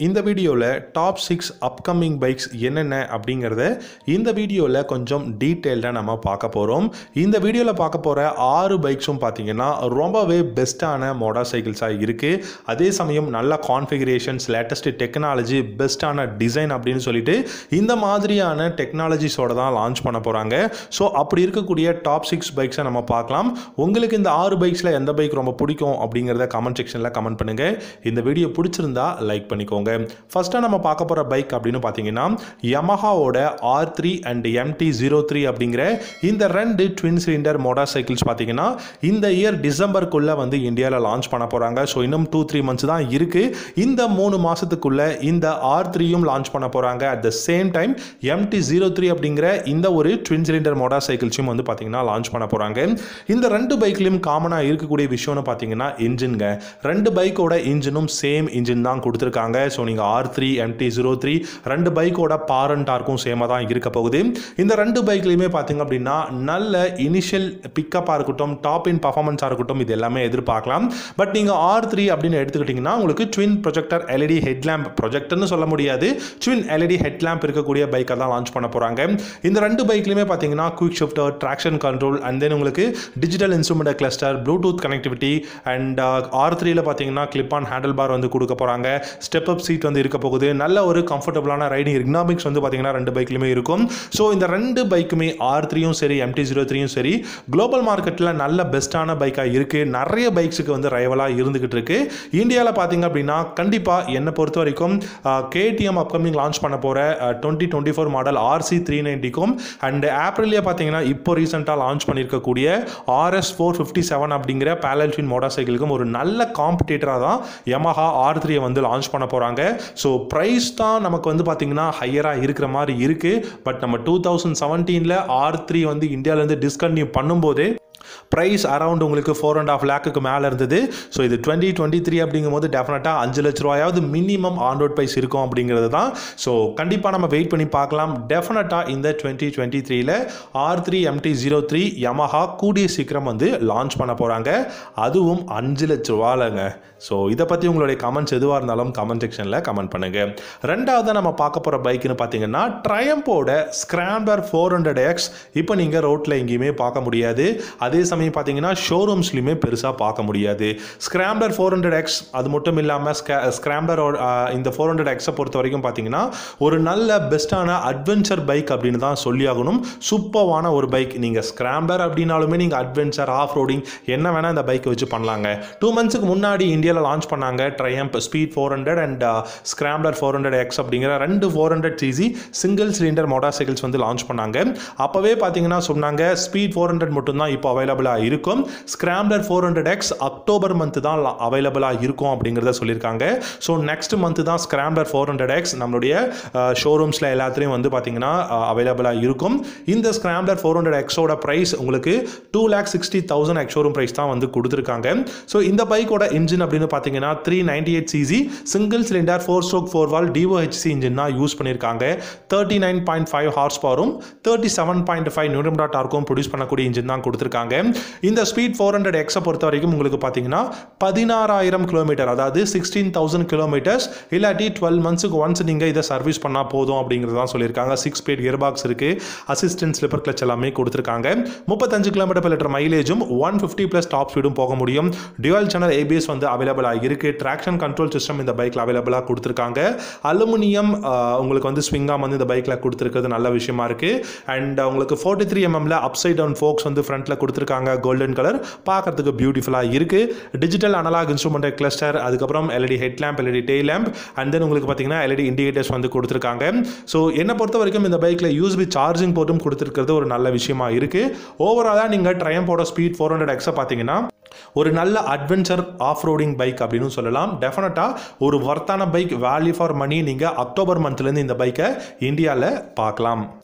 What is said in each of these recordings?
இந்த வீடியோவில் top six upcoming bikes என்னென்ன அப்படிங்கிறத இந்த வீடியோவில் கொஞ்சம் டீட்டெயில்டாக நம்ம பார்க்க போகிறோம் இந்த வீடியோவில் பார்க்க போகிற ஆறு பைக்ஸும் பார்த்தீங்கன்னா ரொம்பவே பெஸ்ட்டான மோட்டார் சைக்கிள்ஸாக இருக்குது அதே சமயம் நல்ல கான்ஃபிகரேஷன்ஸ் லேட்டஸ்ட் டெக்னாலஜி பெஸ்ட்டான டிசைன் அப்படின்னு சொல்லிட்டு இந்த மாதிரியான டெக்னாலஜிஸோட தான் லான்ச் பண்ண போகிறாங்க ஸோ அப்படி இருக்கக்கூடிய டாப் சிக்ஸ் பைக்ஸை நம்ம பார்க்கலாம் உங்களுக்கு இந்த ஆறு பைக்ஸில் எந்த பைக் ரொம்ப பிடிக்கும் அப்படிங்கிறத கமெண்ட் செக்ஷனில் கமெண்ட் பண்ணுங்கள் இந்த வீடியோ பிடிச்சிருந்தா லைக் பண்ணிக்கோங்க ஃபஸ்ட்டாக நம்ம பார்க்க போகிற பைக் அப்படின்னு பார்த்தீங்கன்னா யமஹாவோட R three and MT zero three அப்படிங்கிற இந்த ரெண்டு ட்வின் சிலிண்டர் மோட்டார் சைக்கிள்ஸ் பார்த்தீங்கன்னா இந்த இயர் டிசம்பருக்குள்ளே வந்து இந்தியாவில் லான்ச் பண்ண போகிறாங்க ஸோ இன்னும் டூ த்ரீ மந்த்ஸ் தான் இருக்குது இந்த மூணு மாதத்துக்குள்ளே இந்த ஆர் த்ரீயும் லான்ச் பண்ண போகிறாங்க at the same time MT zero three அப்படிங்கிற இந்த ஒரு ட்வின் சிலிண்டர் மோட்டார் சைக்கிள்ஸும் வந்து பார்த்தீங்கன்னா லான்ச் பண்ண போகிறாங்க இந்த ரெண்டு பைக்லையும் காமனாக இருக்கக்கூடிய விஷயம்னு பார்த்தீங்கன்னா இன்ஜின்ங்க ரெண்டு பைக்கோட இன்ஜினும் சேம் இன்ஜின் தான் கொடுத்துருக்காங்க ஸோ நீங்கள் R three MT zero three ரெண்டு பைக்கோட பாரன் டார்க்கும் சேமாக தான் இருக்க போகுது இந்த ரெண்டு பைக்லையுமே பார்த்தீங்க அப்படின்னா நல்ல இனிஷியல் பிக்கப்பாக இருக்கட்டும் டாப் இன் பர்ஃபார்மன்ஸாக இருக்கட்டும் இது எல்லாமே எதிர்பார்க்கலாம் பட் நீங்கள் ஆர் த்ரீ அப்படின்னு எடுத்துக்கிட்டிங்கன்னா உங்களுக்கு ட்வின் ப்ரொஜெக்டர் எல்இடி ஹெட்லாம்ப் ப்ரொஜெக்டர்னு சொல்ல முடியாது ட்வின் எல்இடி ஹெட்லாம்ப் இருக்கக்கூடிய பைக்கை தான் லான்ச் பண்ண போகிறாங்க இந்த ரெண்டு பைக்லையுமே பார்த்தீங்கன்னா quick shifter traction control and then உங்களுக்கு digital instrument cluster Bluetooth connectivity and R த்ரீல பார்த்தீங்கன்னா கிளிப் ஆன் ஹேண்டில் பார் வந்து கொடுக்க போகிறாங்க ஸ்டெப் அப் சீட் வந்து இருக்க போகுது நல்ல ஒரு கம்ஃபர்டபுளான ரைடிங் எக்னாமிக்ஸ் வந்து பார்த்தீங்கன்னா ரெண்டு பைக்லையுமே இருக்கும் ஸோ இந்த ரெண்டு பைக்குமே ஆர் த்ரீயும் சரி எம்டி ஜீரோ த்ரீயும் சரி குளோபல் மார்க்கெட்டில் நல்ல பெஸ்ட்டான பைக்காக இருக்குது நிறைய பைக்ஸுக்கு வந்து ரைவலாக இருந்துகிட்டு இருக்கு இந்தியாவில் பார்த்தீங்க அப்படின்னா கண்டிப்பாக என்னை பொறுத்த வரைக்கும் கேடிஎம் அப்கமிங் லான்ச் பண்ண போகிற twenty twenty four model RC three நைன்ட்டிக்கும் அண்ட் ஏப்ரல்லே பார்த்தீங்கன்னா இப்போ ரீசெண்டாக லான்ச் பண்ணியிருக்கக்கூடிய ஆர்எஸ் ஃபோர் ஃபிஃப்டி செவன் அப்படிங்கிற பேலல்ஃபின் மோட்டார் சைக்கிளுக்கும் ஒரு நல்ல காம்படிட்டராக தான் யமஹா ஆர் த்ரீயை வந்து லான்ச் பண்ண போகிறாங்க ஸோ ப்ரைஸ் தான் நமக்கு வந்து பார்த்திங்கன்னா ஹையராக இருக்கிற மாதிரி இருக்குது பட் நம்ம டூ தௌசண்ட் செவன்டீனில் ஆர் த்ரீ வந்து இந்தியாவிலேருந்து டிஸ்கன்டினியூ பண்ணும்போது ப்ரைஸ் அரௌண்ட் உங்களுக்கு ஃபோர் அண்ட் ஆஃப் லேக்குக்கு மேலே இருந்தது ஸோ இது டுவெண்ட்டி டுவெண்ட்டி த்ரீ அப்படிங்கும்போது டெஃபினட்டாக அஞ்சு லட்ச ரூபாயாவது மினிமம் ஆன் ரோட் ப்ரைஸ் இருக்கும் அப்படிங்கிறது தான் ஸோ கண்டிப்பாக நம்ம வெயிட் பண்ணி பார்க்கலாம் டெஃபினட்டாக இந்த டுவெண்ட்டி டுவெண்ட்டி த்ரீல R three MT zero three Yamaha கூடிய சீக்கிரம் வந்து லான்ச் பண்ண போகிறாங்க அதுவும் அஞ்சு லட்ச ரூபாலங்க ஸோ இதை பற்றி உங்களுடைய கமெண்ட்ஸ் எதுவாக இருந்தாலும் கமெண்ட் செக்ஷனில் கமெண்ட் பண்ணுங்கள் ரெண்டாவது நம்ம பார்க்க போகிற பைக்குன்னு பார்த்தீங்கன்னா ட்ரையம்போட ஸ்கிராம்பர் ஃபோர் ஹண்ட்ரட் எக்ஸ் இப்போ நீங்கள் ரோட்டில் எங்கேயுமே பார்க்க முடியாது அதே சமயம் பார்த்தீங்கன்னா ஷோரூம்ஸ்லையுமே பெருசாக பார்க்க முடியாது ஸ்கிராம்பர் ஃபோர் ஹண்ட்ரட் எக்ஸ் அது மட்டும் இல்லாமல் ஸ்கிராம்பர் இந்த ஃபோர் ஹண்ட்ரட் எக்ஸை பொறுத்த வரைக்கும் பார்த்தீங்கன்னா ஒரு நல்ல பெஸ்ட்டான அட்வென்ச்சர் பைக் அப்படின்னு தான் சொல்லி ஆகணும் சூப்பர்வான ஒரு பைக் நீங்கள் ஸ்கிராம்பர் அப்படின்னாலுமே நீங்கள் அட்வென்ச்சர் ஆஃப் ரோடிங் என்ன வேணால் இந்த பைக்கை வச்சு பண்ணலாங்க டூ மந்த்ஸுக்கு முன்னாடி இந்தியாவில் லான்ச் பண்ணாங்க Triumph Speed four hundred and Scrambler four hundred X அப்படிங்கிற ரெண்டு four hundred CC single cylinder motorcycles வந்து லான்ச் பண்ணாங்க அப்போவே பார்த்தீங்கன்னா சொன்னாங்க ஸ்பீட் ஃபோர் ஹண்ட்ரட் மட்டும்தான் இப்போ அவைலபிளாக இருக்கும் scrambler four hundred X October month தான் அவைலபிளாக இருக்கும் அப்படிங்கிறத சொல்லியிருக்காங்க ஸோ நெக்ஸ்ட் மந்த் தான் ஸ்கிராம்லர் ஃபோர் ஹண்ட்ரட் எக்ஸ் நம்மளுடைய ஷோரூம்ஸில் எல்லாத்துலேயும் வந்து பார்த்தீங்கன்னா அவைலபிளாக இருக்கும் இந்த ஸ்கிராம்லர் ஃபோர் ஹண்ட்ரட் எக்ஸோட ப்ரைஸ் உங்களுக்கு two lakh sixty thousand ex showroom price தான் வந்து கொடுத்துருக்காங்க ஸோ இந்த பைக்கோட இன்ஜின் அப்படின்னு பார்த்தீங்கன்னா three ninety eight CC single cylinder four stroke four valve DOHC engine தான் யூஸ் பண்ணியிருக்காங்க thirty nine point five horse பவரும் தேர்ட்டி செவன் பாயிண்ட் ஃபைவ் நியூட்ரம்டா டார்க்கும் ப்ரொடியூஸ் பண்ணக்கூடிய இன்ஜின் தான் கொடுத்துருக்காங்க இந்த ஸ்பீட் ஃபோர் ஹண்ட்ரட் எக்ஸை பொறுத்த வரைக்கும் உங்களுக்கு பார்த்தீங்கன்னா பதினாறாயிரம் கிலோமீட்டர் அதாவது சிக்ஸ்டீன் தௌசண்ட் கிலோமீட்டர்ஸ் இல்லாட்டி டுவெல் மந்த்ஸுக்கு ஒன்ஸ் நீங்கள் இதை சர்வீஸ் பண்ணால் போதும் அப்படிங்கிறது தான் சொல்லியிருக்காங்க சிக்ஸ் ஸ்பீட் இயர் பாக்ஸ் இருக்குது அசிஸ்டன்ட் ஸ்லிப்பர் கிளச் எல்லாமே கொடுத்துருக்காங்க முப்பத்தஞ்சு கிலோமீட்டர் per லிட்டர் மைலேஜும் ஒன் ஃபிஃப்டி ப்ளஸ் டாப் ஸ்பீடும் போக முடியும் டியூவல் சேனல் ஏபிஎஸ் வந்து அவைலபிளாக இருக்குது ட்ராக்ஷன் கண்ட்ரோல் சிஸ்டம் இந்த பைக்கில் அவைலபிளாக கொடுத்துருக்காங்க அலுமினியம் உங்களுக்கு வந்து ஸ்விங்காம் வந்து இந்த பைக்கில் கொடுத்துருக்கிறது நல்ல விஷயமா இருக்குது அண்ட் உங்களுக்கு ஃபோர்ட்டி த்ரீ எம்எம்ல அப்சைட் டவுன் ஃபோக்ஸ் வந்து ஃப்ரண்ட்டில் கொடுத்துருக்காங்க கோல்டன் கலர் பார்க்கறதுக்கு பியூட்டிஃபுல்லாக இருக்குது டிஜிட்டல் அனலாக் இன்ஸ்ட்ருமெண்ட் கிளஸ்டர் அதுக்கப்புறம் LED head lamp LED day lamp and then உங்களுக்கு பார்த்தீங்கன்னா எல்இடி இண்டிகேட்டர்ஸ் வந்து கொடுத்துருக்காங்க ஸோ என்னை பொறுத்த வரைக்கும் இந்த பைக்கில் யூஸ்பி சார்ஜிங் போர்ட்டும் கொடுத்துருக்கிறது ஒரு நல்ல விஷயமா இருக்குது ஓவராலாக நீங்கள் ட்ரையம்போட ஸ்பீட் ஃபோர் ஹண்ட்ரட் எக்ஸை பார்த்தீங்கன்னா ஒரு நல்ல அட்வென்ச்சர் ஆஃப் ரோடிங் பைக் அப்படின்னு சொல்லலாம் டெஃபினட்டாக ஒரு ஒர்த்தான பைக் வேல்யூ ஃபார் மணி நீங்கள் அக்டோபர் மந்த்லேருந்து இந்த பைக்கை இந்தியாவில் பார்க்கலாம்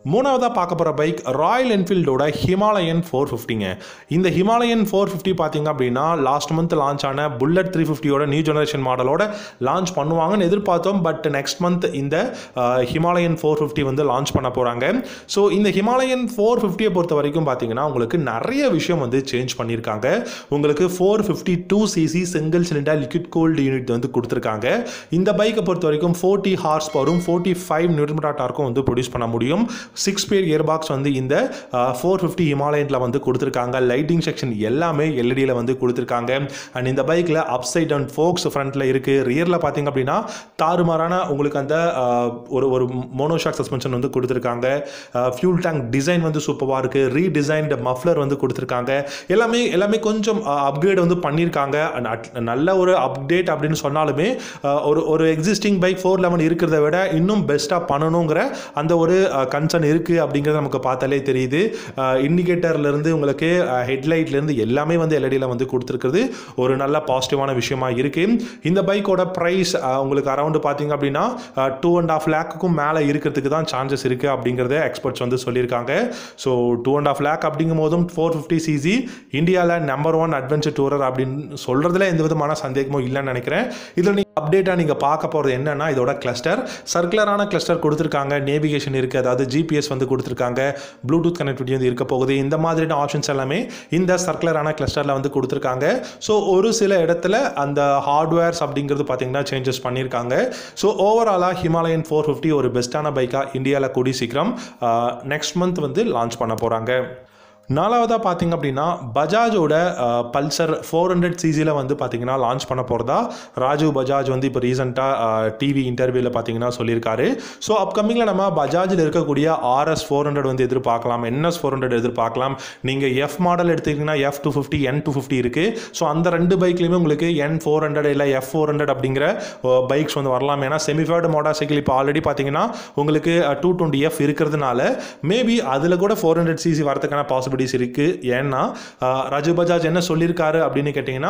மூணாவதாக பார்க்க போகிற பைக் ராயல் என்ஃபீல்டோட ஹிமாலயன் ஃபோர் ஃபிஃப்டிங்க இந்த ஹிமாலயன் ஃபோர் ஃபிஃப்டி பார்த்தீங்க அப்படின்னா லாஸ்ட் மந்த் லான்ச் ஆன புல்லட் த்ரீ ஃபிஃப்டியோட நியூ ஜெனரேஷன் மாடலோட லான்ச் பண்ணுவாங்கன்னு எதிர்பார்த்தோம் பட் நெக்ஸ்ட் மந்த் இந்த ஹிமாலயன் ஃபோர் ஃபிஃப்டி வந்து லான்ச் பண்ண போகிறாங்க ஸோ இந்த ஹிமாலயன் ஃபோர் ஃபிஃப்டியை பொறுத்த வரைக்கும் பார்த்தீங்கன்னா உங்களுக்கு நிறைய விஷயம் வந்து சேஞ்ச் பண்ணியிருக்காங்க உங்களுக்கு four fifty two CC single cylinder liquid cooled unit வந்து கொடுத்துருக்காங்க இந்த பைக்கை பொறுத்த வரைக்கும் ஃபோர்ட்டி ஹார்ஸ் பவரும் ஃபோர்ட்டி ஃபைவ் நியூட்ரன் டார்க்கும் வந்து ப்ரொடியூஸ் பண்ண முடியும் சிக்ஸ் பேர் இயர் பாக்ஸ் வந்து இந்த ஃபோர் ஃபிஃப்டி ஹிமாலயனில் வந்து கொடுத்துருக்காங்க லைட்டிங் செக்ஷன் எல்லாமே எல்இடியில் வந்து கொடுத்துருக்காங்க அண்ட் இந்த பைக்கில் அப் சைட் அண்ட் ஃபோக்ஸ் ஃப்ரண்ட்டில் இருக்குது ரியரில் பார்த்தீங்க அப்படின்னா தாறுமாறான உங்களுக்கு அந்த ஆஹ், ஒரு ஒரு மோனோஷாக் சஸ்பென்ஷன் வந்து கொடுத்துருக்காங்க ஃபியூல் டேங்க் டிசைன் வந்து சூப்பராக இருக்குது ரீடிசைன்டு மஃப்ளர் வந்து கொடுத்துருக்காங்க எல்லாமே எல்லாமே கொஞ்சம் அப்கிரேட் வந்து பண்ணியிருக்காங்க and at- நல்ல ஒரு அப்டேட் அப்படின்னு சொன்னாலுமே ஆஹ், ஒரு ஒரு எக்ஸிஸ்டிங் பைக் ஃபோர் லெவன் இருக்கிறத விட இன்னும் பெஸ்ட்டாக பண்ணணுங்கிற அந்த ஒரு கன்சர்ன் இருக்குது அப்படிங்கிறது நமக்கு பார்த்தாலே தெரியுது இண்டிகேட்டர்லேருந்து உங்களுக்கு ஹெட்லைட்லேருந்து எல்லாமே வந்து எல்இடியில் வந்து கொடுத்துருக்குறது ஒரு நல்ல பாசிட்டிவான விஷயமா இருக்குது இந்த பைக்கோட ப்ரைஸ் உங்களுக்கு அரௌண்டு பார்த்தீங்க அப்படின்னா டூ அண்ட் ஆஃப் லேக்குக்கும் மேலே இருக்கிறதுக்கு தான் சான்சஸ் இருக்குது அப்படிங்கிறத எக்ஸ்பர்ட்ஸ் வந்து சொல்லியிருக்காங்க so two and half lakh அப்படிங்கும் போதும் ஃபோர் ஃபிஃப்டி சிசி இந்தியாவில் நம்பர் ஒன் அட்வென்ச்சர் டூரர் அப்படின்னு சொல்கிறதுல எந்த விதமான சந்தேகமும் இல்லைன்னு நினைக்கிறேன் இதில் நீங்கள் அப்டேட்டாக நீங்கள் பார்க்க போகிறது என்னன்னா இதோட கிளஸ்டர் சர்க்குலரான கிளஸ்டர் கொடுத்துருக்காங்க நேவிகேஷன் இருக்குது அதாவது ஜிபிஎஸ் வந்து கொடுத்துருக்காங்க ப்ளூடூத் கனெக்டிவிட்டி வந்து இருக்க போகுது இந்த மாதிரியான ஆப்ஷன்ஸ் எல்லாமே இந்த சர்க்குலரான கிளஸ்டரில் வந்து கொடுத்துருக்காங்க ஸோ ஒரு சில இடத்துல அந்த ஹார்ட்வேர்ஸ் அப்படிங்கிறது பார்த்தீங்கன்னா சேஞ்சஸ் பண்ணியிருக்காங்க ஸோ ஓவராலாக ஹிமாலயன் ஃபோர் ஃபிஃப்டி ஒரு பெஸ்ட்டான பைக்காக இந்தியாவில் கூடி சீக்கிரம் நெக்ஸ்ட் மந்த் வந்து லான்ச் பண்ண போகிறாங்க நாலாவதாக பார்த்தீங்க அப்படின்னா பஜாஜோட பல்சர் ஃபோர் ஹண்ட்ரட் சிசியில் வந்து பார்த்தீங்கன்னா லான்ச் பண்ண போகிறதா ராஜீவ் பஜாஜ் வந்து இப்போ ரீசெண்டாக டிவி இன்டர்வியூவில் பார்த்தீங்கன்னா சொல்லியிருக்காரு ஸோ அப்கமிங்கில் நம்ம பஜாஜில் இருக்கக்கூடிய ஆர்எஸ் ஃபோர் ஹண்ட்ரட் வந்து எதிர்பார்க்கலாம் என்எஸ் ஃபோர் ஹண்ட்ரட் எதிர்பார்க்கலாம் நீங்கள் எஃப் மாடல் எடுத்துக்கிட்டிங்கன்னா F two fifty N two fifty இருக்குது ஸோ அந்த ரெண்டு பைக்லையுமே உங்களுக்கு என் ஃபோர் ஹண்ட்ரட் இல்லை எஃப் ஃபோர் ஹண்ட்ரட் அப்படிங்கிற பைக்ஸ் வந்து வரலாம் ஏன்னா செமிஃபைடு மோட்டார் சைக்கிள் இப்போ ஆல்ரெடி பார்த்தீங்கன்னா உங்களுக்கு டூ டுவெண்ட்டி எஃப் இருக்கிறதுனால மேபி அதில் கூட ஃபோர் ஹண்ட்ரட் சிசி வரதுக்கான பாசிபிலிட்டிஸ் இருக்குது ஏன்னா அஹ், ராஜு பஜாஜ் என்ன சொல்லியிருக்காரு அப்படின்னு கேட்டிங்கன்னா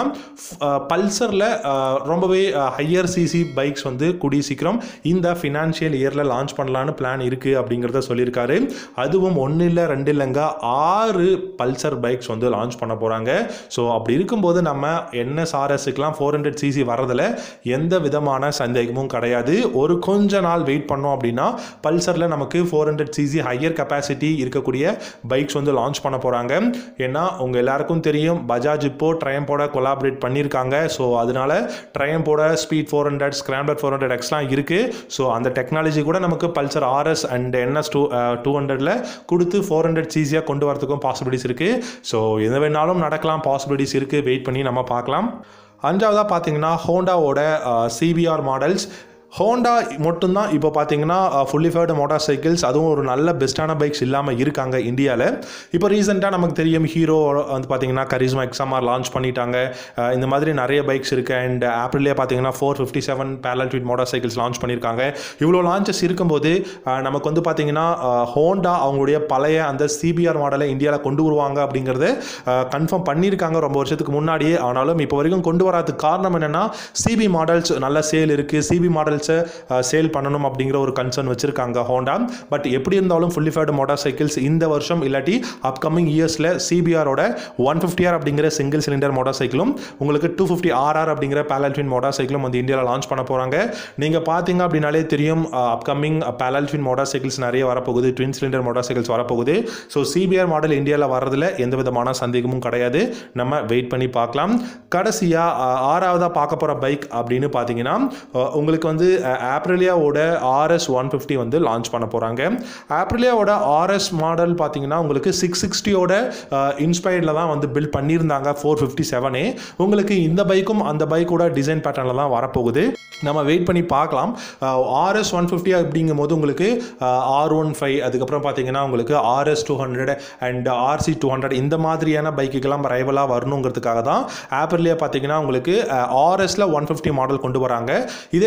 பல்சரில் ரொம்பவே ஹையர் சிசி பைக்ஸ் வந்து கூடிய சீக்கிரம் இந்த ஃபினான்ஷியல் இயரில் லான்ச் பண்ணலான்னு பிளான் இருக்குது அப்படிங்கிறத சொல்லியிருக்காரு அதுவும் ஒன்று இல்லை ரெண்டு இல்லைங்க ஆறு பல்சர் பைக்ஸ் வந்து லான்ச் பண்ண போகிறாங்க ஸோ அப்படி இருக்கும்போது நம்ம என்எஸ்ஆர்எஸ்க்குலாம் ஃபோர் ஹண்ட்ரட் சிசி வரதில் எந்த விதமான சந்தேகமும் கிடையாது ஒரு கொஞ்ச நாள் வெயிட் பண்ணோம் அப்படின்னா பல்சரில் நமக்கு four hundred CC higher capacity இருக்கக்கூடிய பைக்ஸ் வந்து லான்ச் பண்ண போகிறாங்க ஏன்னா உங்கள் எல்லாருக்கும் தெரியும் பஜாஜ் இப்போ ட்ரையம்போட கொலாபரேட் பண்ணியிருக்காங்க ஸோ அதனால ட்ரையம்போட Speed four hundred Scrambler four hundred எக்ஸ்லாம் இருக்குது ஸோ அந்த டெக்னாலஜி கூட நமக்கு Pulsar RS and NS two two ஹண்ட்ரட்ல கொடுத்து ஃபோர் ஹண்ட்ரட் சிசியாக கொண்டு வரதுக்கும் பாசிபிலிட்டிஸ் இருக்குது ஸோ எது வேணாலும் நடக்கலாம் பாசிபிலிட்டிஸ் இருக்குது வெயிட் பண்ணி நம்ம பார்க்கலாம் அஞ்சாவதாக பார்த்தீங்கன்னா ஹோண்டாவோட சிபிஆர் மாடல்ஸ் ஹோண்டா மட்டும்தான் இப்போ பார்த்தீங்கன்னா ஃபுல்லி ஃபேர்டு மோட்டார் சைக்கிள்ஸ் அதுவும் ஒரு நல்ல பெஸ்ட்டான பைக்ஸ் இல்லாமல் இருக்காங்க இந்தியாவில் இப்போ ரீசெண்டாக நமக்கு தெரியும் ஹீரோ வந்து பார்த்தீங்கன்னா கரிஸ்மா எக்ஸாமார் லான்ச் பண்ணிட்டாங்க அஹ் இந்த மாதிரி நிறைய பைக்ஸ் இருக்குது அண்ட் ஆப்ரிலே பார்த்தீங்கன்னா four fifty seven parallel twin motorcycles launch பண்ணியிருக்காங்க இவ்வளோ லான்ச்சஸ் இருக்கும்போது அஹ் நமக்கு வந்து பார்த்தீங்கன்னா ஹோண்டா அவங்களுடைய பழைய அந்த சிபிஆர் மாடலை இந்தியாவில் கொண்டு வருவாங்க அப்படிங்கிறது கன்ஃபார்ம் பண்ணியிருக்காங்க ரொம்ப வருஷத்துக்கு முன்னாடியே ஆனாலும் இப்போ வரைக்கும் கொண்டு வராதுக்கு காரணம் என்னென்னா சிபி மாடல்ஸ் நல்ல சேல் இருக்குது சிபி மாடல்ஸை சேல் பண்ணணும் அப்படிங்கிற ஒரு கன்சர்ன் வச்சுருக்காங்க ஹோண்டா பட் எப்படி இருந்தாலும் ஃபுல்லி ஃபேர்டு மோட்டார் சைக்கிள்ஸ் இந்த வருஷம் இல்லாட்டி அப்கமிங் இயர்ஸில் சிபிஆரோட ஒன் ஃபிஃப்டிஆர் அப்படிங்கிற சிங்கிள் சிலிண்டர் மோட்டார் சைக்கிளும் உங்களுக்கு டூ ஃபிஃப்டி ஆர்ஆர் அப்படிங்கிற பேலல்ட்வின் மோட்டார் சைக்கிளும் வந்து இந்தியாவில் லான்ச் பண்ண போகிறாங்க நீங்கள் பார்த்தீங்க அப்படின்னாலே தெரியும் அப்கமிங் பேலல்ட்வின் மோட்டார் சைக்கிள்ஸ் நிறைய வரப்போகுது ட்வின் சிலிண்டர் மோட்டார் சைக்கிள்ஸ் வரப்போகுது ஸோ சிபிஆர் மாடல் இந்தியாவில் வரதில் எந்த விதமான சந்தேகமும் கிடையாது நம்ம வெயிட் பண்ணி பார்க்கலாம் கடைசியாக ஆறாவதாக பார்க்க போகிற பைக் அப்படின்னு பார்த்தீங்கன்னா அஹ், உங்களுக்கு வந்து ஆப்ரிலியாவோட ஆர்எஸ் ஒன் ஃபிஃப்டி வந்து லான்ச் பண்ண போகிறாங்க ஆப்ரிலியாவோட ஆர்எஸ் மாடல் பார்த்தீங்கன்னா உங்களுக்கு சிக்ஸ் சிக்ஸ்டியோட இன்ஸ்பயர்டில் தான் வந்து பில்ட் பண்ணியிருந்தாங்க ஃபோர் ஃபிஃப்டி செவனே உங்களுக்கு இந்த பைக்கும் அந்த பைக்கோட டிசைன் பேட்டர்னில் தான் வரப்போகுது நம்ம வெயிட் பண்ணி பார்க்கலாம் ஆர்எஸ் ஒன் ஃபிஃப்டி அப்படிங்கும் போது உங்களுக்கு ஆர் ஒன் ஃபைவ் அதுக்கப்புறம் பார்த்தீங்கன்னா உங்களுக்கு RS two hundred and RC two hundred இந்த மாதிரியான பைக்குக்கெல்லாம் ரைவலாக வரணுங்கிறதுக்காக தான் ஆப்பிள்லேயே பார்த்தீங்கன்னா உங்களுக்கு ஆர்எஸில் ஒன் ஃபிஃப்டி மாடல் கொண்டு வராங்க இதே நீங்கள் பிகர்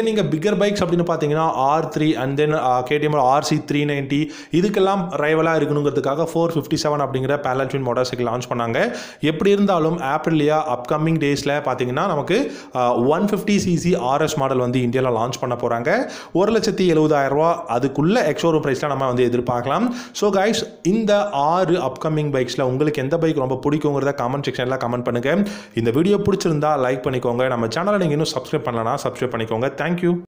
பிக்கர் பைக்ஸ் அப்படின்னு பார்த்தீங்கன்னா R three and then KTM RC three ninety இதுக்கெல்லாம் ரைவலாக இருக்கணுங்கிறதுக்காக ஃபோர் ஃபிஃப்டி செவன் அப்படிங்கிற பேலன்ட்வின் மோட்டார் சைக்கிள் லான்ச் பண்ணாங்க எப்படி இருந்தாலும் ஆப்ரிலியா அப்கமிங் டேஸில் பார்த்தீங்கன்னா நமக்கு one fifty CC RS model வந்து இந்தியாவில் லான்ச் பண்ண போகிறாங்க ஒரு லட்சத்தி எழுபதாயிரம் ரூபா அதுக்குள்ள எக்ஸோரூம் ப்ரைஸில் நம்ம வந்து எதிர்பார்க்கலாம் ஸோ கைஸ் இந்த ஆறு அப்கமிங் பைக்ஸில் உங்களுக்கு எந்த பைக் ரொம்ப பிடிக்குங்கிறத கமெண்ட் செக்ஷனில் கமெண்ட் பண்ணுங்கள் இந்த வீடியோ பிடிச்சிருந்தா லைக் பண்ணிக்கோங்க நம்ம சேனலை நீங்கள் இன்னும் சப்ஸ்கிரைப் பண்ணலன்னா சப்ஸ்கிரைப் பண்ணிக்கோங்க தேங்க்யூ